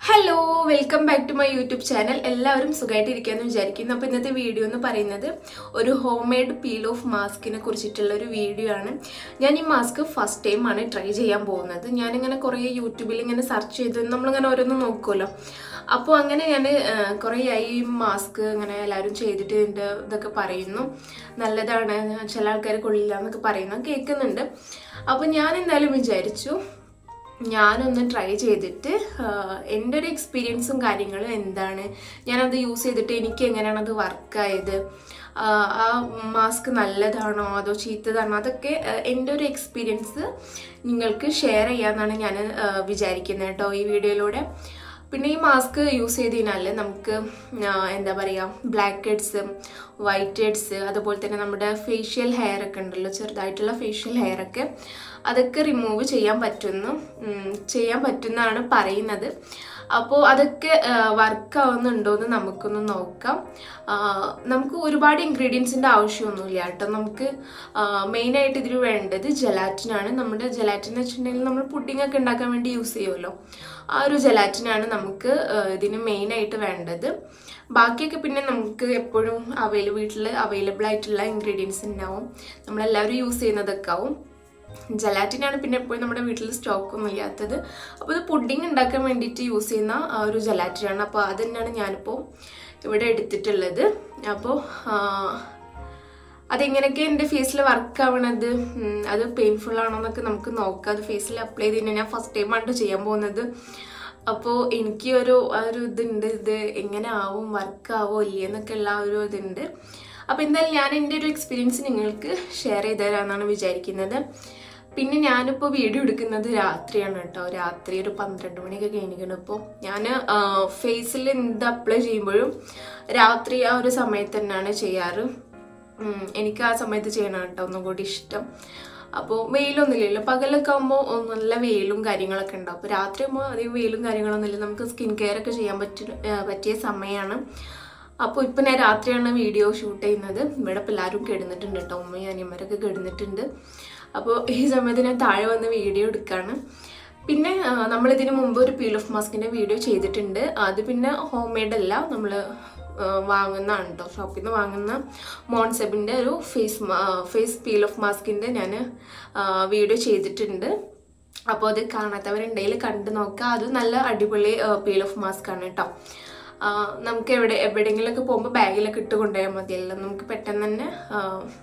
hello welcome back to my YouTube channel എല്ലാവരും സുഖമായിട്ടിരിക്കാന്ന് വിചാരിക്കുന്നു അപ്പോൾ ഇന്നത്തെ വീഡിയോ എന്ന് പറയുന്നത് ഒരു ഹോം മെയ്ഡ് പീൽ ഓഫ് മാസ്കിനെ കുറിച്ചിട്ടുള്ള ഒരു വീഡിയോ ആണ് ഞാൻ ഈ മാസ്ക് ഫസ്റ്റ് ടൈം ആണ് ട്രൈ ചെയ്യാൻ പോകുന്നത് ഞാനിങ്ങനെ കുറേ യൂട്യൂബിൽ ഇങ്ങനെ സെർച്ച് ചെയ്ത് നമ്മളിങ്ങനെ ഓരോന്ന് നോക്കുമല്ലോ അപ്പോൾ അങ്ങനെ ഞാൻ കുറേ ആയി ഈ മാസ്ക് ഇങ്ങനെ എല്ലാവരും ചെയ്തിട്ട് ഇതിൻ്റെ ഇതൊക്കെ പറയുന്നു നല്ലതാണ് ചില ആൾക്കാർ കൊള്ളില്ല എന്നൊക്കെ പറയുന്നു കേൾക്കുന്നുണ്ട് അപ്പോൾ ഞാൻ എന്തായാലും വിചാരിച്ചു ഞാനൊന്ന് ട്രൈ ചെയ്തിട്ട് ആഹ്, എൻ്റെ ഒരു എക്സ്പീരിയൻസും കാര്യങ്ങളും എന്താണ് ഞാനത് യൂസ് ചെയ്തിട്ട് എനിക്ക് എങ്ങനെയാണ് അത് വർക്കായത് ആ മാസ്ക് നല്ലതാണോ അതോ ചീത്തതാണോ അതൊക്കെ ആഹ്, എൻ്റെ ഒരു എക്സ്പീരിയൻസ് നിങ്ങൾക്ക് ഷെയർ ചെയ്യാമെന്നാണ് ഞാൻ ആഹ്, വിചാരിക്കുന്നത് കേട്ടോ ഈ വീഡിയോയിലൂടെ പിന്നെ ഈ മാസ്ക് യൂസ് ചെയ്ത് കഴിഞ്ഞാൽ നമുക്ക് ആ, എന്താ പറയുക ബ്ലാക്ക് ഹെഡ്സ് വൈറ്റ് ഹെഡ്സ് അതുപോലെ തന്നെ നമ്മുടെ ഫേഷ്യൽ ഹെയർ ഒക്കെ ഉണ്ടല്ലോ ചെറുതായിട്ടുള്ള ഫേഷ്യൽ ഹെയർ ഒക്കെ അതൊക്കെ റിമൂവ് ചെയ്യാൻ പറ്റുന്നു ഉം, ചെയ്യാൻ പറ്റുന്നതാണ് പറയുന്നത് അപ്പോൾ അതൊക്കെ വർക്ക് ആവുന്നുണ്ടോ എന്ന് നമുക്കൊന്ന് നോക്കാം ആ, നമുക്ക് ഒരുപാട് ഇൻഗ്രീഡിയൻസിൻ്റെ ആവശ്യമൊന്നുമില്ല കേട്ടോ നമുക്ക് മെയിനായിട്ട് ഇതിൽ വേണ്ടത് ജലാറ്റിനാണ് നമ്മുടെ ജലാറ്റിൻ എന്ന് വെച്ചിട്ടുണ്ടെങ്കിൽ നമ്മൾ പുഡിംഗ് ഒക്കെ ഉണ്ടാക്കാൻ വേണ്ടി യൂസ് ചെയ്യുമല്ലോ ആ ഒരു ജലാറ്റിനാണ് നമുക്ക് ആ, ഇതിന് മെയിനായിട്ട് വേണ്ടത് ബാക്കിയൊക്കെ പിന്നെ നമുക്ക് എപ്പോഴും അവൈലബിൾ വീട്ടിൽ അവൈലബിൾ ആയിട്ടുള്ള ഇൻഗ്രീഡിയൻസ് ഉണ്ടാവും നമ്മളെല്ലാവരും യൂസ് ചെയ്യുന്നതൊക്കെ ആവും ജലാറ്റിനാണ് പിന്നെ എപ്പോഴും നമ്മുടെ വീട്ടിൽ സ്റ്റോക്കൊന്നും ഇല്ലാത്തത് അപ്പോൾ ഇത് പുഡിംഗ് ഉണ്ടാക്കാൻ വേണ്ടിയിട്ട് യൂസ് ചെയ്യുന്ന ആ ഒരു ജലാറ്റിനാണ് അപ്പോൾ അത് തന്നെയാണ് ഞാനിപ്പോൾ ഇവിടെ എടുത്തിട്ടുള്ളത് അപ്പോൾ അതെങ്ങനെയൊക്കെ എൻ്റെ ഫേസിൽ വർക്ക് ആവണത് ഉം, അത് പെയിൻഫുൾ ആണോ എന്നൊക്കെ നമുക്ക് നോക്കാം അത് ഫേസിൽ അപ്ലൈ ചെയ്ത് കഴിഞ്ഞാൽ ഞാൻ ഫസ്റ്റ് ടൈമാണ് ചെയ്യാൻ പോകുന്നത് അപ്പോൾ എനിക്ക് ഒരു ആ ഒരു ഇതുണ്ട് ഇത് എങ്ങനെ ആവും വർക്ക് ആവോ ഇല്ലേ എന്നൊക്കെ ഉള്ള ആ ഒരു ഇതുണ്ട് അപ്പോൾ എന്തായാലും ഞാൻ എൻ്റെ ഒരു എക്സ്പീരിയൻസ് നിങ്ങൾക്ക് ഷെയർ ചെയ്ത് തരാമെന്നാണ് വിചാരിക്കുന്നത് പിന്നെ ഞാനിപ്പോൾ വീഡിയോ എടുക്കുന്നത് രാത്രിയാണ് കേട്ടോ രാത്രി ഒരു പന്ത്രണ്ട് മണിയൊക്കെ കഴിഞ്ഞിരിക്കണം ഇപ്പോൾ ഞാൻ ഫേസിൽ എന്ത് അപ്ലൈ ചെയ്യുമ്പോഴും രാത്രി ആ ഒരു സമയത്ത് തന്നെയാണ് ചെയ്യാറ് ഉം, എനിക്ക് ആ സമയത്ത് ചെയ്യണം കേട്ടോ ഒന്നും കൂടി ഇഷ്ടം അപ്പോൾ വെയിലൊന്നുമില്ലല്ലോ പകലൊക്കെ ആകുമ്പോൾ നല്ല വെയിലും കാര്യങ്ങളൊക്കെ ഉണ്ടാവും അപ്പോൾ രാത്രി ആകുമ്പോൾ അധികം വെയിലും കാര്യങ്ങളൊന്നുമില്ല നമുക്ക് സ്കിൻ കെയർ ഒക്കെ ചെയ്യാൻ പറ്റി പറ്റിയ സമയമാണ് അപ്പോൾ ഇപ്പം ഞാൻ രാത്രിയാണ് വീഡിയോ ഷൂട്ട് ചെയ്യുന്നത് ഇവിടെ ഇപ്പോൾ എല്ലാവരും കിടന്നിട്ടുണ്ട് കേട്ടോ ഉമ്മയും അനിയന്മാരൊക്കെ കിടന്നിട്ടുണ്ട് അപ്പോൾ ഈ സമയത്ത് ഞാൻ താഴെ വന്ന് വീഡിയോ എടുക്കുകയാണ് പിന്നെ ആ, നമ്മളിതിന് മുമ്പ് ഒരു പീൽ ഓഫ് മാസ്കിൻ്റെ വീഡിയോ ചെയ്തിട്ടുണ്ട് അത് പിന്നെ ഹോം മെയ്ഡ് അല്ല നമ്മൾ വാങ്ങുന്നതാണ് കേട്ടോ ഷോപ്പിൽ നിന്ന് വാങ്ങുന്ന മോൺസെബിൻ്റെ ഒരു ഫേസ് ഫേസ് പീൽ ഓഫ് മാസ്കിൻ്റെ ഞാൻ വീഡിയോ ചെയ്തിട്ടുണ്ട് അപ്പോൾ അത് കാണാത്തവരുണ്ടെങ്കിൽ കണ്ടു നോക്കുക അത് നല്ല അടിപൊളി പീൽ ഓഫ് മാസ്ക് ആണ് കേട്ടോ ആ, നമുക്ക് എവിടെ എവിടെയെങ്കിലുമൊക്കെ പോകുമ്പോൾ ബാഗിലൊക്കെ ഇട്ട് കൊണ്ടുപോയാൽ മതിയല്ലോ നമുക്ക് പെട്ടെന്ന് തന്നെ ആ,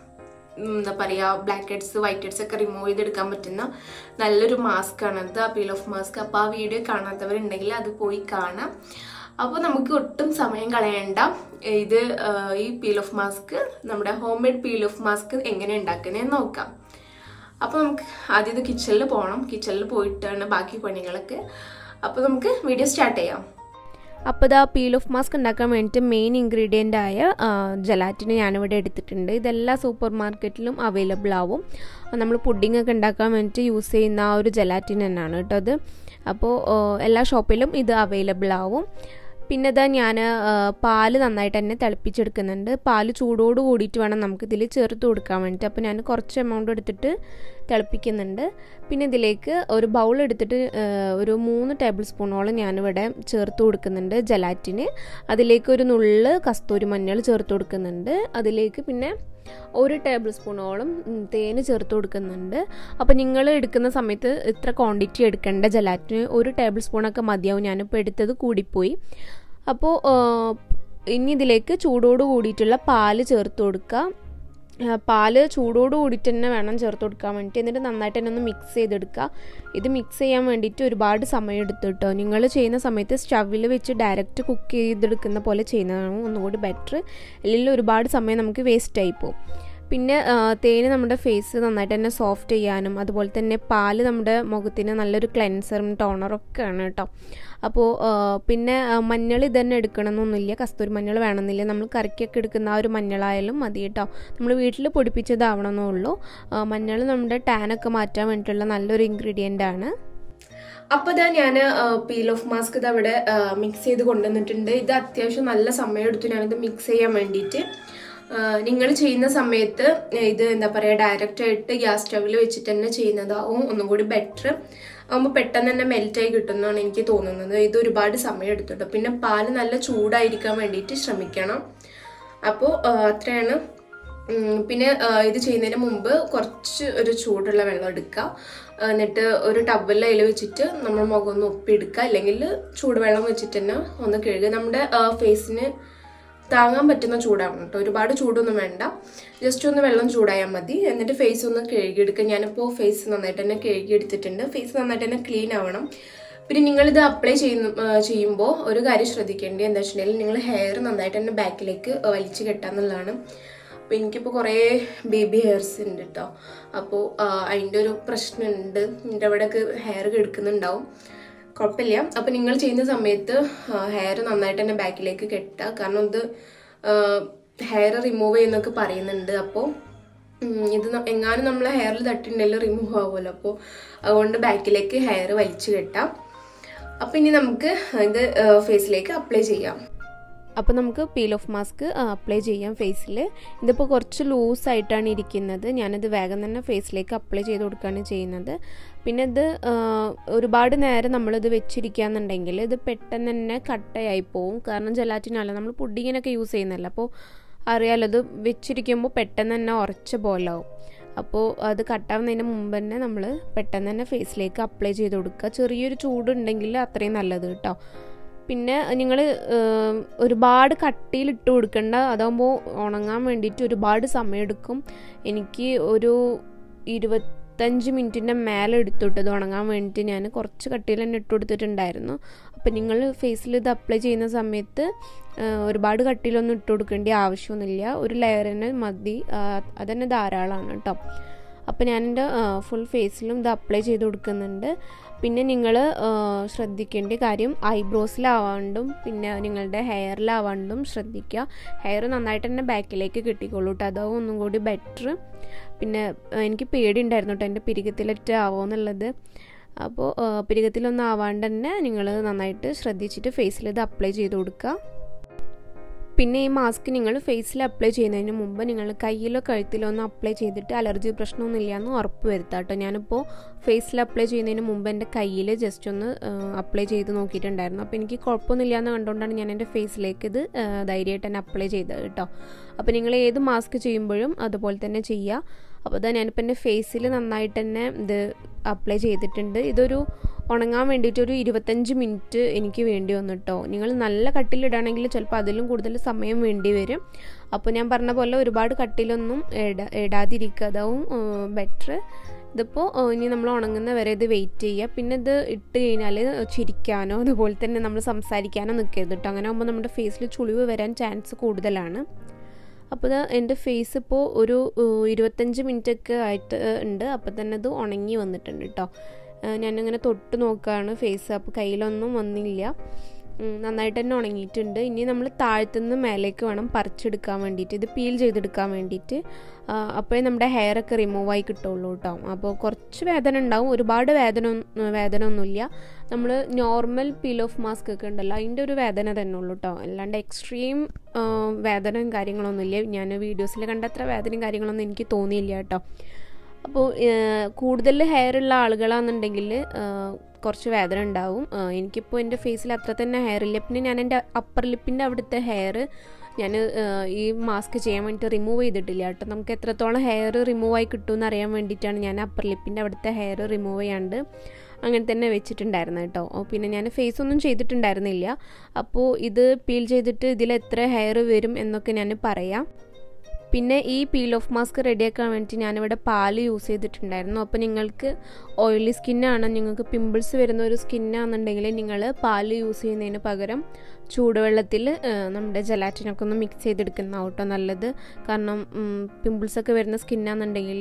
ഉം, എന്താ പറയുക ബ്ലാക്ക് ഹെഡ്സ് വൈറ്റ് ഹെഡ്സ് ഒക്കെ റിമൂവ് ചെയ്തെടുക്കാൻ പറ്റുന്ന നല്ലൊരു മാസ്ക് ആണ് അത് ആ പീൽ ഓഫ് മാസ്ക് അപ്പോൾ ആ വീഡിയോ കാണാത്തവരുണ്ടെങ്കിൽ അത് പോയി കാണാം അപ്പോൾ നമുക്ക് ഒട്ടും സമയം കളയണ്ട ഇത് ആ, ഈ പീൽ ഓഫ് മാസ്ക് നമ്മുടെ homemade peel off mask എങ്ങനെ ഉണ്ടാക്കുന്നതെന്ന് നോക്കാം അപ്പോൾ നമുക്ക് ആദ്യം ഇത് കിച്ചണിൽ പോകണം കിച്ചണിൽ പോയിട്ടാണ് ബാക്കി പണികളൊക്കെ അപ്പോൾ നമുക്ക് വീഡിയോ സ്റ്റാർട്ട് ചെയ്യാം അപ്പോൾ ഇതാ പീൽ ഓഫ് മാസ്ക് ഉണ്ടാക്കാൻ വേണ്ടിയിട്ട് മെയിൻ ഇൻഗ്രീഡിയൻ്റ് ആയ ജലാറ്റിന് ഞാനിവിടെ എടുത്തിട്ടുണ്ട് ഇതെല്ലാ സൂപ്പർ മാർക്കറ്റിലും അവൈലബിൾ ആവും നമ്മൾ പുഡിംഗ് ഒക്കെ ഉണ്ടാക്കാൻ വേണ്ടിയിട്ട് യൂസ് ചെയ്യുന്ന ആ ഒരു ജലാറ്റിൻ തന്നെയാണ് കേട്ടോ അത് അപ്പോൾ എല്ലാ ഷോപ്പിലും ഇത് അവൈലബിൾ ആവും പിന്നെ ഇതാ ഞാൻ പാല് നന്നായിട്ട് തന്നെ തിളപ്പിച്ചെടുക്കുന്നുണ്ട് പാല് ചൂടോട് കൂടിയിട്ട് വേണം നമുക്ക് ഇതിൽ ചേർത്ത് കൊടുക്കാൻ വേണ്ടിയിട്ട് അപ്പോൾ ഞാൻ കുറച്ച് എമൗണ്ട് എടുത്തിട്ട് തിളപ്പിക്കുന്നുണ്ട് പിന്നെ ഇതിലേക്ക് ഒരു ബൗൾ എടുത്തിട്ട് ആ, ഒരു മൂന്ന് ടേബിൾ സ്പൂണോളം ഞാനിവിടെ ചേർത്ത് കൊടുക്കുന്നുണ്ട് ജലാറ്റിന് അതിലേക്ക് ഒരു നുള്ള് കസ്തൂരി മഞ്ഞൾ ചേർത്ത് കൊടുക്കുന്നുണ്ട് അതിലേക്ക് പിന്നെ ഒരു ടേബിൾ സ്പൂണോളം ഉം, തേന് ചേർത്ത് കൊടുക്കുന്നുണ്ട് അപ്പോൾ നിങ്ങൾ എടുക്കുന്ന സമയത്ത് ഇത്ര ക്വാണ്ടിറ്റി എടുക്കേണ്ട ജലാറ്റിന് ഒരു ടേബിൾ സ്പൂണൊക്കെ മതിയാവും ഞാനിപ്പോൾ എടുത്തത് കൂടിപ്പോയി അപ്പോൾ ആ, ഇനി ഇതിലേക്ക് ചൂടോട് കൂടിയിട്ടുള്ള പാല് ചേർത്ത് കൊടുക്കുക ആ, പാല് ചൂടോട് കൂടിയിട്ട് തന്നെ വേണം ചേർത്ത് കൊടുക്കാൻ വേണ്ടിയിട്ട് എന്നിട്ട് നന്നായിട്ട് തന്നെ ഒന്ന് മിക്സ് ചെയ്തെടുക്കുക ഇത് മിക്സ് ചെയ്യാൻ വേണ്ടിയിട്ട് ഒരുപാട് സമയം എടുത്തു കേട്ടോ നിങ്ങൾ ചെയ്യുന്ന സമയത്ത് സ്റ്റവിൽ വെച്ച് ഡയറക്റ്റ് കുക്ക് ചെയ്തെടുക്കുന്ന പോലെ ചെയ്യുന്നതാണ് ഒന്നുകൂടി ബെറ്റർ അല്ലെങ്കിൽ ഒരുപാട് സമയം നമുക്ക് വേസ്റ്റ് ആയി പോകും പിന്നെ ആ, തേന് നമ്മുടെ ഫേസ് നന്നായിട്ട് തന്നെ സോഫ്റ്റ് ചെയ്യാനും അതുപോലെ തന്നെ പാല് നമ്മുടെ മുഖത്തിന് നല്ലൊരു ക്ലെൻസറും ടോണറൊക്കെ ആണ് കേട്ടോ അപ്പോൾ ആ, പിന്നെ ആ, മഞ്ഞൾ ഇതന്നെ എടുക്കണമെന്നൊന്നുമില്ല കസ്തൂരി മഞ്ഞൾ വേണമെന്നില്ല നമ്മൾ കറിക്കൊക്കെ എടുക്കുന്ന ആ ഒരു മഞ്ഞളായാലും മതി കേട്ടോ നമ്മൾ വീട്ടിൽ പൊടിപ്പിച്ചതാവണമെന്നേ ഉള്ളൂ ആ, മഞ്ഞൾ നമ്മുടെ ടാനൊക്കെ മാറ്റാൻ വേണ്ടിയിട്ടുള്ള നല്ലൊരു ഇൻഗ്രീഡിയൻ്റ് ആണ് അപ്പോൾ ഇതാ ഞാൻ പീൽ ഓഫ് മാസ്ക് ഇത് അവിടെ മിക്സ് ചെയ്ത് കൊണ്ടുവന്നിട്ടുണ്ട് ഇത് അത്യാവശ്യം നല്ല സമയം എടുത്തു ഞാനിത് മിക്സ് ചെയ്യാൻ വേണ്ടിയിട്ട് നിങ്ങൾ ചെയ്യുന്ന സമയത്ത് ഇത് എന്താ പറയുക ഡയറക്റ്റ് ആയിട്ട് ഗ്യാസ് സ്റ്റവിൽ വെച്ചിട്ട് തന്നെ ചെയ്യുന്നതാവും ഒന്നും കൂടി ബെറ്റർ ആകുമ്പോൾ പെട്ടെന്ന് തന്നെ മെൽറ്റായി കിട്ടുമെന്നാണ് എനിക്ക് തോന്നുന്നത് ഇത് ഒരുപാട് സമയം എടുത്തിട്ടോ പിന്നെ പാല് നല്ല ചൂടായിരിക്കാൻ വേണ്ടിയിട്ട് ശ്രമിക്കണം അപ്പോൾ അത്രയാണ് ഉം, പിന്നെ ആ, ഇത് ചെയ്യുന്നതിന് മുമ്പ് കുറച്ച് ഒരു ചൂടുള്ള വെള്ളം എടുക്കുക ആ, എന്നിട്ട് ഒരു ടവലിൽ അതിൽ വെച്ചിട്ട് നമ്മൾ മുഖം ഒന്ന് ഒപ്പിയെടുക്കുക അല്ലെങ്കിൽ ചൂടുവെള്ളം വെച്ചിട്ട് തന്നെ ഒന്ന് കഴുകുക നമ്മുടെ ഫേസിന് താങ്ങാൻ പറ്റുന്ന ചൂടാവണം കേട്ടോ ഒരുപാട് ചൂടൊന്നും വേണ്ട ജസ്റ്റ് ഒന്ന് വെള്ളം ചൂടായാൽ മതി എന്നിട്ട് ഫേസ് ഒന്ന് കഴുകിയെടുക്കുക ഞാനിപ്പോൾ ഫേസ് നന്നായിട്ട് തന്നെ കഴുകിയെടുത്തിട്ടുണ്ട് ഫേസ് നന്നായിട്ട് തന്നെ ക്ലീൻ ആവണം പിന്നെ നിങ്ങളിത് അപ്ലൈ ചെയ്യുന്ന ചെയ്യുമ്പോൾ ഒരു കാര്യം ശ്രദ്ധിക്കേണ്ടത് എന്താ വെച്ചിട്ടുണ്ടെങ്കിൽ നിങ്ങൾ ഹെയർ നന്നായിട്ട് തന്നെ ബാക്കിലേക്ക് വലിച്ചു കെട്ടാന്നുള്ളതാണ് അപ്പോൾ എനിക്കിപ്പോൾ കുറേ ബേബി ഹെയർസ് ഉണ്ട് കേട്ടോ അപ്പോൾ അതിൻ്റെ ഒരു പ്രശ്നമുണ്ട് എൻ്റെ അവിടെയൊക്കെ ഹെയർ കെടുക്കുന്നുണ്ടാവും കുഴപ്പമില്ല അപ്പോൾ നിങ്ങൾ ചെയ്യുന്ന സമയത്ത് ഹെയർ നന്നായിട്ട് തന്നെ ബാക്കിലേക്ക് കെട്ടുക കാരണം ഇത് ഹെയർ റിമൂവ് ചെയ്യുന്നൊക്കെ പറയുന്നുണ്ട് അപ്പോൾ ഉം, ഇത് ന- എങ്ങാനും നമ്മളെ ഹെയറിൽ തട്ടിണ്ടെങ്കിൽ റിമൂവ് ആവുമല്ലോ അപ്പോൾ അതുകൊണ്ട് ബാക്കിലേക്ക് ഹെയർ വലിച്ചു കെട്ടാം അപ്പോൾ ഇനി നമുക്ക് ഇത് ഫേസിലേക്ക് അപ്ലൈ ചെയ്യാം അപ്പോൾ നമുക്ക് പീൽ ഓഫ് മാസ്ക് അപ്ലൈ ചെയ്യാം ഫേസിൽ ഇതിപ്പോൾ കുറച്ച് ലൂസായിട്ടാണ് ഇരിക്കുന്നത് ഞാനത് വേഗം തന്നെ ഫേസിലേക്ക് അപ്ലൈ ചെയ്ത് കൊടുക്കുകയാണ് ചെയ്യുന്നത് പിന്നെ ഇത് ആ, ഒരുപാട് നേരം നമ്മളിത് വെച്ചിരിക്കുകയെന്നുണ്ടെങ്കിൽ ഇത് പെട്ടെന്ന് തന്നെ കട്ടയായി പോവും കാരണം ജലാറ്റിനല്ല നമ്മൾ പുഡിങ്ങിനൊക്കെ യൂസ് ചെയ്യുന്നതല്ല അപ്പോൾ അറിയാലോ ഇത് വെച്ചിരിക്കുമ്പോൾ പെട്ടെന്ന് തന്നെ ഉറച്ച പോലാവും അപ്പോൾ അത് കട്ടാവുന്നതിന് മുമ്പ് തന്നെ നമ്മൾ പെട്ടെന്ന് തന്നെ ഫേസിലേക്ക് അപ്ലൈ ചെയ്ത് കൊടുക്കുക ചെറിയൊരു ചൂടുണ്ടെങ്കിൽ അത്രയും നല്ലത് കേട്ടോ പിന്നെ നിങ്ങൾ ഒരുപാട് കട്ടിയിൽ ഇട്ട് കൊടുക്കണ്ട അതാകുമ്പോൾ ഉണങ്ങാൻ വേണ്ടിയിട്ട് ഒരുപാട് സമയമെടുക്കും എനിക്ക് ഒരു ഇരുപത്തഞ്ച് മിനിറ്റിൻ്റെ മേലെ എടുത്തിട്ട് ഇത് ഉണങ്ങാൻ വേണ്ടിയിട്ട് ഞാൻ കുറച്ച് കട്ടിയിൽ തന്നെ ഇട്ട് കൊടുത്തിട്ടുണ്ടായിരുന്നു അപ്പം നിങ്ങൾ ഫേസിൽ ഇത് അപ്ലൈ ചെയ്യുന്ന സമയത്ത് ആ, ഒരുപാട് കട്ടിയിലൊന്നും ഇട്ട് കൊടുക്കേണ്ട ആവശ്യമൊന്നുമില്ല ഒരു ലെയർ തന്നെ മതി ആ, അതന്നെ ധാരാളമാണ് കേട്ടോ അപ്പോൾ ഞാൻ എൻ്റെ ഫുൾ ഫേസിലും ഇത് അപ്ലൈ ചെയ്ത് കൊടുക്കുന്നുണ്ട് പിന്നെ നിങ്ങൾ ശ്രദ്ധിക്കേണ്ട കാര്യം ഐബ്രോസിലാവാണ്ടും പിന്നെ നിങ്ങളുടെ ഹെയറിലാവാണ്ടും ശ്രദ്ധിക്കുക ഹെയർ നന്നായിട്ട് തന്നെ ബാക്കിലേക്ക് കിട്ടിക്കോളൂ കേട്ടോ അതാവും ഒന്നും കൂടി ബെറ്റർ പിന്നെ ആ, എനിക്ക് പേടിയുണ്ടായിരുന്നു കേട്ടോ എൻ്റെ പിരികത്തിലൊറ്റ ആവോ എന്നുള്ളത് അപ്പോൾ പിരികത്തിലൊന്നും ആവാണ്ട് തന്നെ നിങ്ങൾ നന്നായിട്ട് ശ്രദ്ധിച്ചിട്ട് ഫേസിൽ ഇത് അപ്ലൈ ചെയ്ത് കൊടുക്കുക പിന്നെ ഈ മാസ്ക് നിങ്ങൾ ഫേസിൽ അപ്ലൈ ചെയ്യുന്നതിന് മുമ്പ് നിങ്ങൾ കയ്യിലോ കഴുത്തിലോ ഒന്നും അപ്ലൈ ചെയ്തിട്ട് അലർജി പ്രശ്നമൊന്നും ഇല്ലയെന്ന് ഉറപ്പ് വരുത്താം കേട്ടോ ഞാനിപ്പോൾ ഫേസിൽ അപ്ലൈ ചെയ്യുന്നതിന് മുമ്പ് എൻ്റെ കയ്യിൽ ജസ്റ്റ് ഒന്ന് അപ്ലൈ ചെയ്ത് നോക്കിയിട്ടുണ്ടായിരുന്നു അപ്പോൾ എനിക്ക് കുഴപ്പമൊന്നുമില്ല എന്ന് കണ്ടുകൊണ്ടാണ് ഞാൻ എൻ്റെ ഫേസിലേക്ക് ഇത് ആ, ധൈര്യമായിട്ട് തന്നെ അപ്ലൈ ചെയ്തത് കേട്ടോ അപ്പോൾ നിങ്ങൾ ഏത് മാസ്ക് ചെയ്യുമ്പോഴും അതുപോലെ തന്നെ ചെയ്യുക അപ്പോൾ ഇതാ ഞാനിപ്പോൾ എൻ്റെ ഫേസിൽ നന്നായിട്ട് തന്നെ ഇത് അപ്ലൈ ചെയ്തിട്ടുണ്ട് ഇതൊരു ഉണങ്ങാൻ വേണ്ടിയിട്ട് ഒരു ഇരുപത്തഞ്ച് മിനിറ്റ് എനിക്ക് വേണ്ടി വന്നു കേട്ടോ നിങ്ങൾ നല്ല കട്ടിലിടുകയാണെങ്കിൽ ചിലപ്പോൾ അതിലും കൂടുതൽ സമയം വേണ്ടി വരും അപ്പോൾ ഞാൻ പറഞ്ഞ പോലെ ഒരുപാട് കട്ടിലൊന്നും ഇട ഇടാതിരിക്കുക അതാവും ബെറ്റർ ഇതിപ്പോൾ ഇനി നമ്മൾ ഉണങ്ങുന്ന വരെ ഇത് വെയിറ്റ് ചെയ്യുക പിന്നെ ഇത് ഇട്ട് കഴിഞ്ഞാൽ ചിരിക്കാനോ അതുപോലെ തന്നെ നമ്മൾ സംസാരിക്കാനോ നിൽക്കരുത് കേട്ടോ അങ്ങനെ ആകുമ്പോൾ നമ്മുടെ ഫേസിൽ ചുളിവ് വരാൻ ചാൻസ് കൂടുതലാണ് അപ്പോൾ ഇത് എൻ്റെ ഫേസ് ഇപ്പോൾ ഒരു ഏഹ്, ഇരുപത്തഞ്ച് മിനിറ്റ് ഒക്കെ ആയിട്ട് ഉണ്ട് അപ്പോൾ തന്നെ ഇത് ഉണങ്ങി വന്നിട്ടുണ്ട് കേട്ടോ ഏഹ്, ഞാനിങ്ങനെ തൊട്ട് നോക്കുകയാണ് ഫേസ് അപ്പോൾ കയ്യിലൊന്നും വന്നില്ല ഉം, നന്നായിട്ട് തന്നെ ഉണങ്ങിയിട്ടുണ്ട് ഇനി നമ്മൾ താഴത്തുനിന്ന് മേലേക്ക് വേണം പറിച്ചെടുക്കാൻ വേണ്ടിയിട്ട് ഇത് പീൽ ചെയ്തെടുക്കാൻ വേണ്ടിയിട്ട് അപ്പോഴേ നമ്മുടെ ഹെയർ ഒക്കെ റിമൂവ് ആയി കിട്ടുള്ളൂ കേട്ടോ അപ്പോൾ കുറച്ച് വേദന ഉണ്ടാവും ഒരുപാട് വേദന ഒന്നും- വേദന ഒന്നുമില്ല നമ്മൾ നോർമൽ പീൽ ഓഫ് മാസ്ക് ഒക്കെ ഉണ്ടല്ലോ അതിൻ്റെ ഒരു വേദന തന്നെ ഉള്ളൂ കേട്ടോ അല്ലാണ്ട് എക്സ്ട്രീം വേദനയും കാര്യങ്ങളൊന്നുമില്ല ഞാൻ വീഡിയോസിൽ കണ്ടത്ര വേദനയും കാര്യങ്ങളൊന്നും എനിക്ക് തോന്നിയില്ല കേട്ടോ അപ്പോൾ കൂടുതൽ ഹെയർ ഉള്ള ആളുകളാണെന്നുണ്ടെങ്കിൽ കുറച്ച് വേദന ഉണ്ടാവും ആ, എനിക്കിപ്പോൾ എൻ്റെ ഫേസിൽ അത്ര തന്നെ ഹെയർ ഇല്ല പിന്നെ ഞാൻ എൻ്റെ അപ്പർ ലിപ്പിൻ്റെ അവിടുത്തെ ഹെയർ ഞാൻ ഈ മാസ്ക് ചെയ്യാൻ വേണ്ടിയിട്ട് റിമൂവ് ചെയ്തിട്ടില്ല കേട്ടോ നമുക്ക് എത്രത്തോളം ഹെയർ റിമൂവ് ആയി കിട്ടുമെന്ന് അറിയാൻ വേണ്ടിയിട്ടാണ് ഞാൻ അപ്പർ ലിപ്പിൻ്റെ അവിടുത്തെ ഹെയർ റിമൂവ് ചെയ്യാണ്ട് അങ്ങനെ തന്നെ വെച്ചിട്ടുണ്ടായിരുന്നു കേട്ടോ ഓ, പിന്നെ ഞാൻ ഫേസ് ഒന്നും ചെയ്തിട്ടുണ്ടായിരുന്നില്ല അപ്പോൾ ഇത് പീൽ ചെയ്തിട്ട് ഇതിൽ എത്ര ഹെയർ വരും എന്നൊക്കെ ഞാൻ പറയാം പിന്നെ ഈ പീൽ ഓഫ് മാസ്ക് റെഡിയാക്കാൻ വേണ്ടിയിട്ട് ഞാനിവിടെ പാല് യൂസ് ചെയ്തിട്ടുണ്ടായിരുന്നു അപ്പോൾ നിങ്ങൾക്ക് ഓയിലി സ്കിന്നാണ് നിങ്ങൾക്ക് പിമ്പിൾസ് വരുന്ന ഒരു സ്കിന്നാണെന്നുണ്ടെങ്കിൽ നിങ്ങൾ പാല് യൂസ് ചെയ്യുന്നതിന് പകരം ചൂടുവെള്ളത്തിൽ നമ്മുടെ ജലാറ്റിനൊക്കെ ഒന്ന് മിക്സ് ചെയ്തെടുക്കുന്ന കേട്ടോ നല്ലത് കാരണം പിമ്പിൾസൊക്കെ വരുന്ന സ്കിന്നാണെന്നുണ്ടെങ്കിൽ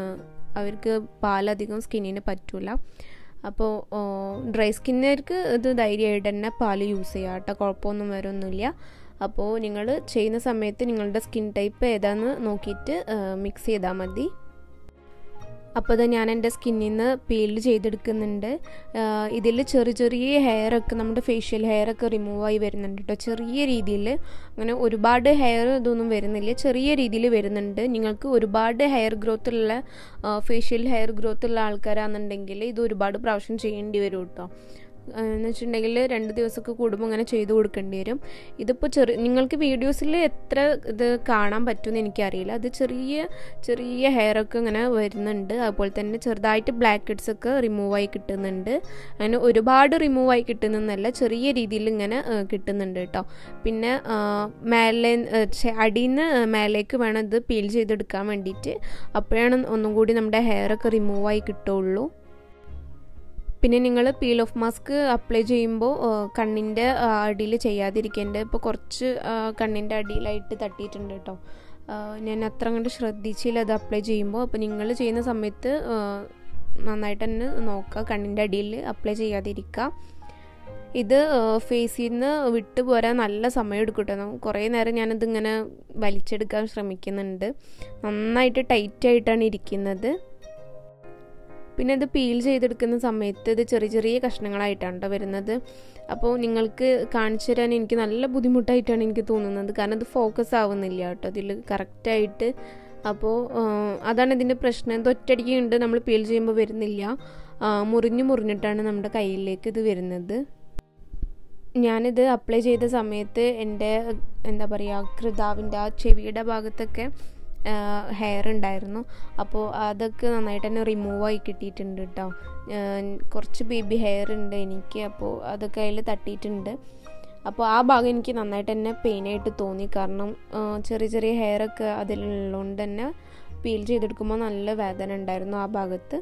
അവർക്ക് പാലധികം സ്കിന്നിന് പറ്റൂല അപ്പോൾ ഡ്രൈ സ്കിന്നുകാർക്ക് ഇത് ധൈര്യമായിട്ട് തന്നെ പാല് യൂസ് ചെയ്യാം കേട്ടോ കുഴപ്പമൊന്നും വരുമൊന്നുമില്ല അപ്പോൾ നിങ്ങൾ ചെയ്യുന്ന സമയത്ത് നിങ്ങളുടെ സ്കിൻ ടൈപ്പ് ഏതാണെന്ന് നോക്കിയിട്ട് മിക്സ് ചെയ്താൽ മതി അപ്പോൾ അത് ഞാൻ എൻ്റെ സ്കിന്നിൽ നിന്ന് പീൽ ചെയ്തെടുക്കുന്നുണ്ട് ഇതിൽ ചെറിയ ചെറിയ ഹെയറൊക്കെ നമ്മുടെ ഫേഷ്യൽ ഹെയറൊക്കെ റിമൂവ് ആയി വരുന്നുണ്ട് കേട്ടോ ചെറിയ രീതിയിൽ അങ്ങനെ ഒരുപാട് ഹെയർ ഇതൊന്നും വരുന്നില്ല ചെറിയ രീതിയിൽ വരുന്നുണ്ട് നിങ്ങൾക്ക് ഒരുപാട് ഹെയർ ഗ്രോത്ത് ഉള്ള ഫേഷ്യൽ ഹെയർ ഗ്രോത്ത് ഉള്ള ആൾക്കാരാണെന്നുണ്ടെങ്കിൽ ഇത് ഒരുപാട് പ്രാവശ്യം ചെയ്യേണ്ടി വരും കേട്ടോ എന്ന് വെച്ചിട്ടുണ്ടെങ്കിൽ രണ്ട് ദിവസമൊക്കെ കൂടുമ്പോൾ അങ്ങനെ ചെയ്തു കൊടുക്കേണ്ടി വരും ഇതിപ്പോൾ ചെറിയ നിങ്ങൾക്ക് വീഡിയോസിൽ എത്ര ഇത് കാണാൻ പറ്റുമെന്ന് എനിക്കറിയില്ല അത് ചെറിയ ചെറിയ ഹെയറൊക്കെ ഇങ്ങനെ വരുന്നുണ്ട് അതുപോലെ തന്നെ ചെറുതായിട്ട് ബ്ലാക്ക് ഹെഡ്സ് ഒക്കെ റിമൂവ് ആയി കിട്ടുന്നുണ്ട് അങ്ങനെ ഒരുപാട് റിമൂവ് ആയി കിട്ടുന്നതല്ല ചെറിയ രീതിയിൽ ഇങ്ങനെ കിട്ടുന്നുണ്ട് കേട്ടോ പിന്നെ മേലെ അടിയിൽ നിന്ന് മേലേക്ക് വേണം ഇത് പീൽ ചെയ്തെടുക്കാൻ വേണ്ടിയിട്ട് അപ്പോഴാണ് ഒന്നും കൂടി നമ്മുടെ ഹെയറൊക്കെ റിമൂവ് ആയി കിട്ടുള്ളൂ പിന്നെ നിങ്ങൾ പീൽ ഓഫ് മാസ്ക് അപ്ലൈ ചെയ്യുമ്പോൾ കണ്ണിൻ്റെ അടിയിൽ ചെയ്യാതിരിക്കേണ്ടത് ഇപ്പോൾ കുറച്ച് കണ്ണിൻ്റെ അടിയിലായിട്ട് തട്ടിയിട്ടുണ്ട് കേട്ടോ ഞാൻ അത്ര അങ്ങോട്ട് ശ്രദ്ധിച്ചില്ല അത് അപ്ലൈ ചെയ്യുമ്പോൾ അപ്പോൾ നിങ്ങൾ ചെയ്യുന്ന സമയത്ത് നന്നായിട്ട് തന്നെ നോക്കുക കണ്ണിൻ്റെ അടിയിൽ അപ്ലൈ ചെയ്യാതിരിക്കുക ഇത് ഫേസിൽ നിന്ന് വിട്ടു പോരാൻ നല്ല സമയം എടുക്കും കേട്ടോ കുറേ നേരം ഞാനതിങ്ങനെ വലിച്ചെടുക്കാൻ ശ്രമിക്കുന്നുണ്ട് നന്നായിട്ട് ടൈറ്റായിട്ടാണ് ഇരിക്കുന്നത് പിന്നെ ഇത് പീൽ ചെയ്തെടുക്കുന്ന സമയത്ത് ഇത് ചെറിയ ചെറിയ കഷ്ണങ്ങളായിട്ടാണ് കേട്ടോ വരുന്നത് അപ്പോൾ നിങ്ങൾക്ക് കാണിച്ചു തരാൻ എനിക്ക് നല്ല ബുദ്ധിമുട്ടായിട്ടാണ് എനിക്ക് തോന്നുന്നത് കാരണം ഇത് ഫോക്കസ് ആവുന്നില്ല കേട്ടോ ഇതിൽ കറക്റ്റായിട്ട് അപ്പോൾ അതാണ് ഇതിൻ്റെ പ്രശ്നം ഇത് ഒറ്റയടിക്ക് ഉണ്ട് നമ്മൾ പീൽ ചെയ്യുമ്പോൾ വരുന്നില്ല മുറിഞ്ഞു മുറിഞ്ഞിട്ടാണ് നമ്മുടെ കയ്യിലേക്ക് ഇത് വരുന്നത് ഞാനിത് അപ്ലൈ ചെയ്ത സമയത്ത് എൻ്റെ എന്താ പറയുക കൃതാവിൻ്റെ ആ ചെവിയുടെ ഭാഗത്തൊക്കെ ഹെയർ ഉണ്ടായിരുന്നു അപ്പോൾ അതൊക്കെ നന്നായിട്ട് തന്നെ റിമൂവ് ആയി കിട്ടിയിട്ടുണ്ട് കേട്ടോ കുറച്ച് ബേബി ഹെയർ ഉണ്ട് എനിക്ക് അപ്പോൾ അതൊക്കെ അതിൽ തട്ടിയിട്ടുണ്ട് അപ്പോൾ ആ ഭാഗം എനിക്ക് നന്നായിട്ട് തന്നെ പെയിനായിട്ട് തോന്നി കാരണം ചെറിയ ചെറിയ ഹെയറൊക്കെ അതിലുള്ളതുകൊണ്ട് തന്നെ പീൽ ചെയ്തെടുക്കുമ്പോൾ നല്ല വേദന ഉണ്ടായിരുന്നു ആ ഭാഗത്ത്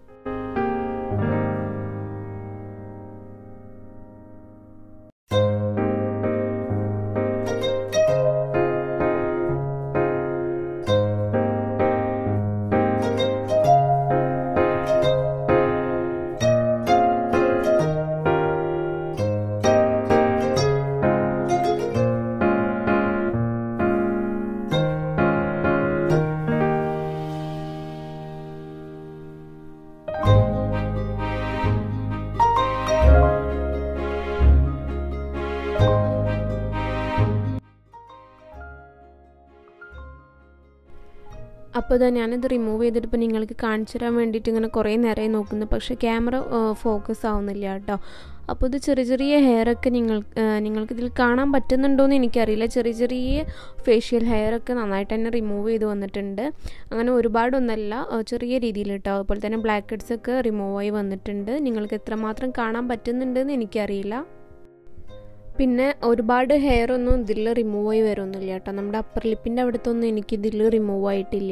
അപ്പോൾ ഇതാ ഞാനിത് റിമൂവ് ചെയ്തിട്ട് ഇപ്പോൾ നിങ്ങൾക്ക് കാണിച്ചു തരാൻ വേണ്ടിയിട്ട് ഇങ്ങനെ കുറേ നേരമായി നോക്കുന്നു പക്ഷേ ക്യാമറ ഫോക്കസ് ആവുന്നില്ല കേട്ടോ അപ്പോൾ ഇത് ചെറിയ ചെറിയ ഹെയറൊക്കെ നിങ്ങൾ നിങ്ങൾക്ക് ഇതിൽ കാണാൻ പറ്റുന്നുണ്ടോയെന്ന് എനിക്കറിയില്ല ചെറിയ ചെറിയ ഫേഷ്യൽ ഹെയറൊക്കെ നന്നായിട്ട് തന്നെ റിമൂവ് ചെയ്ത് വന്നിട്ടുണ്ട് അങ്ങനെ ഒരുപാടൊന്നല്ല ചെറിയ രീതിയിൽ കേട്ടോ അതുപോലെ തന്നെ ബ്ലാക്ക് ഹെഡ്സ് ഒക്കെ റിമൂവ് ആയി വന്നിട്ടുണ്ട് നിങ്ങൾക്ക് എത്രമാത്രം കാണാൻ പറ്റുന്നുണ്ടെന്ന് എനിക്കറിയില്ല പിന്നെ ഒരുപാട് ഹെയർ ഒന്നും ഇതിൽ റിമൂവ് ആയി വരുമൊന്നുമില്ല കേട്ടോ നമ്മുടെ അപ്പർ ലിപ്പിൻ്റെ അവിടുത്തൊന്നും എനിക്ക് ഇതിൽ റിമൂവ് ആയിട്ടില്ല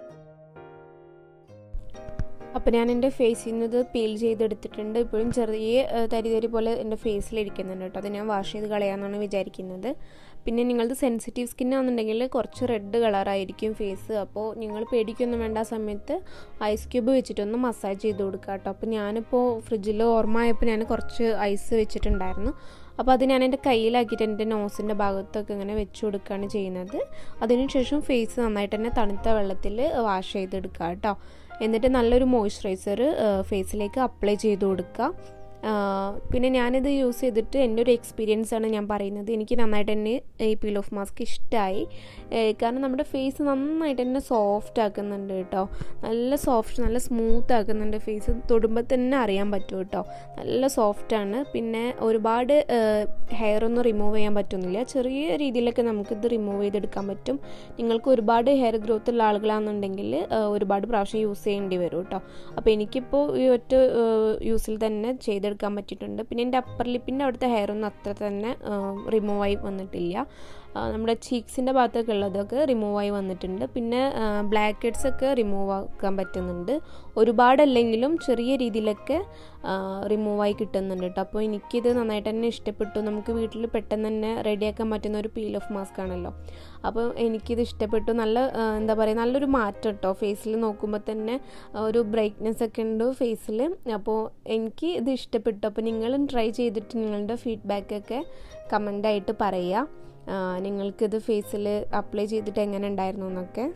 അപ്പോൾ ഞാൻ എൻ്റെ ഫേസിൽ നിന്ന് ഇത് പീൽ ചെയ്തെടുത്തിട്ടുണ്ട് ഇപ്പോഴും ചെറിയ തരി തരി പോലെ എൻ്റെ ഫേസിലിരിക്കുന്നുണ്ട് കേട്ടോ അത് ഞാൻ വാഷ് ചെയ്ത് കളയാമെന്നാണ് വിചാരിക്കുന്നത് പിന്നെ നിങ്ങളത് സെൻസിറ്റീവ് സ്കിൻ ആണെന്നുണ്ടെങ്കിൽ കുറച്ച് റെഡ് കളറായിരിക്കും ഫേസ് അപ്പോൾ നിങ്ങൾ പേടിക്കൊന്നും വേണ്ട ആ സമയത്ത് ഐസ് ക്യൂബ് വെച്ചിട്ടൊന്ന് മസാജ് ചെയ്ത് കൊടുക്കുക കേട്ടോ അപ്പോൾ ഞാനിപ്പോൾ ഫ്രിഡ്ജിൽ ഓർമ്മ ആയപ്പോൾ ഞാൻ കുറച്ച് ഐസ് വെച്ചിട്ടുണ്ടായിരുന്നു അപ്പോൾ അത് ഞാൻ എൻ്റെ കയ്യിലാക്കിയിട്ട് എൻ്റെ നോസിൻ്റെ ഭാഗത്തൊക്കെ ഇങ്ങനെ വെച്ച് കൊടുക്കുകയാണ് ചെയ്യുന്നത് അതിനുശേഷം ഫേസ് നന്നായിട്ട് തന്നെ തണുത്ത വെള്ളത്തിൽ വാഷ് ചെയ്തെടുക്കുക കേട്ടോ എന്നിട്ട് നല്ലൊരു മോയ്സ്ചറൈസർ ഫേസിലേക്ക് അപ്ലൈ ചെയ്ത് കൊടുക്കുക പിന്നെ ഞാനിത് യൂസ് ചെയ്തിട്ട് എൻ്റെ ഒരു എക്സ്പീരിയൻസ് ആണ് ഞാൻ പറയുന്നത് എനിക്ക് നന്നായിട്ട് തന്നെ ഈ പീൽ ഓഫ് മാസ്ക് ഇഷ്ടമായി കാരണം നമ്മുടെ ഫേസ് നന്നായിട്ട് തന്നെ സോഫ്റ്റ് ആക്കുന്നുണ്ട് കേട്ടോ നല്ല സോഫ്റ്റ് നല്ല സ്മൂത്ത് ആക്കുന്നുണ്ട് ഫേസ് തൊടുമ്പോൾ തന്നെ അറിയാൻ പറ്റും കേട്ടോ നല്ല സോഫ്റ്റാണ് പിന്നെ ഒരുപാട് ഹെയർ ഒന്നും റിമൂവ് ചെയ്യാൻ പറ്റുന്നില്ല ചെറിയ രീതിയിലൊക്കെ നമുക്കിത് റിമൂവ് ചെയ്തെടുക്കാൻ പറ്റും നിങ്ങൾക്ക് ഒരുപാട് ഹെയർ ഗ്രോത്ത് ഉള്ള ആളുകളാണെന്നുണ്ടെങ്കിൽ ഒരുപാട് പ്രാവശ്യം യൂസ് ചെയ്യേണ്ടി വരും കേട്ടോ അപ്പോൾ എനിക്കിപ്പോൾ ഈ ഒറ്റ യൂസിൽ തന്നെ ചെയ്തെടുക്കാൻ പറ്റിയിട്ടുണ്ട് പിന്നെ എൻ്റെ അപ്പർ ലിപ്പിൻ്റെ അവിടുത്തെ ഹെയർ ഒന്നും അത്ര തന്നെ റിമൂവ് ആയി വന്നിട്ടില്ല നമ്മുടെ ചീക്സിൻ്റെ ഭാഗത്തൊക്കെ ഉള്ളതൊക്കെ റിമൂവ് ആയി വന്നിട്ടുണ്ട് പിന്നെ ബ്ലാക്ക് ഹെഡ്സ് ഒക്കെ റിമൂവ് ആക്കാൻ പറ്റുന്നുണ്ട് ഒരുപാടല്ലെങ്കിലും ചെറിയ രീതിയിലൊക്കെ റിമൂവ് ആയി കിട്ടുന്നുണ്ട് കേട്ടോ അപ്പോൾ എനിക്കിത് നന്നായിട്ട് തന്നെ ഇഷ്ടപ്പെട്ടു നമുക്ക് വീട്ടിൽ പെട്ടെന്ന് തന്നെ റെഡിയാക്കാൻ പറ്റുന്ന ഒരു പീൽ ഓഫ് മാസ്ക് ആണല്ലോ അപ്പോൾ എനിക്കിത് ഇഷ്ടപ്പെട്ടു നല്ല എന്താ പറയുക നല്ലൊരു മാറ്റം കേട്ടോ ഫേസിൽ നോക്കുമ്പോൾ തന്നെ ഒരു ബ്രൈറ്റ്നെസ് ഒക്കെ ഉണ്ട് ഫേസിൽ അപ്പോൾ എനിക്ക് ഇത് ഇഷ്ടപ്പെട്ടു അപ്പോൾ നിങ്ങളും ട്രൈ ചെയ്തിട്ട് നിങ്ങളുടെ ഫീഡ്ബാക്കൊക്കെ കമൻ്റായിട്ട് പറയുക നിങ്ങൾക്കിത് ഫേസിൽ അപ്ലൈ ചെയ്തിട്ട് എങ്ങനെ ഉണ്ടായിരുന്നു എന്നൊക്കെ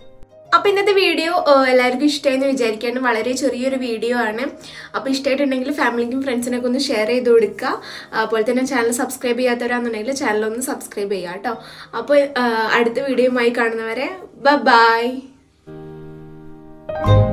അപ്പോൾ ഇന്നത്തെ വീഡിയോ ഏഹ്, എല്ലാവർക്കും ഇഷ്ടമായെന്ന് വിചാരിക്കാണ് വളരെ ചെറിയൊരു വീഡിയോ ആണ് അപ്പോൾ ഇഷ്ടമായിട്ടുണ്ടെങ്കിൽ ഫാമിലിക്കും ഫ്രണ്ട്സിനൊക്കെ ഒന്ന് ഷെയർ ചെയ്ത് കൊടുക്കുക അതുപോലെ തന്നെ ചാനൽ സബ്സ്ക്രൈബ് ചെയ്യാത്തവരാണെന്നുണ്ടെങ്കിൽ ചാനൽ ഒന്ന് സബ്സ്ക്രൈബ് ചെയ്യുക കേട്ടോ അപ്പോൾ ഏഹ്, അടുത്ത വീഡിയോയുമായി കാണുന്നവരെ ബ ബായ്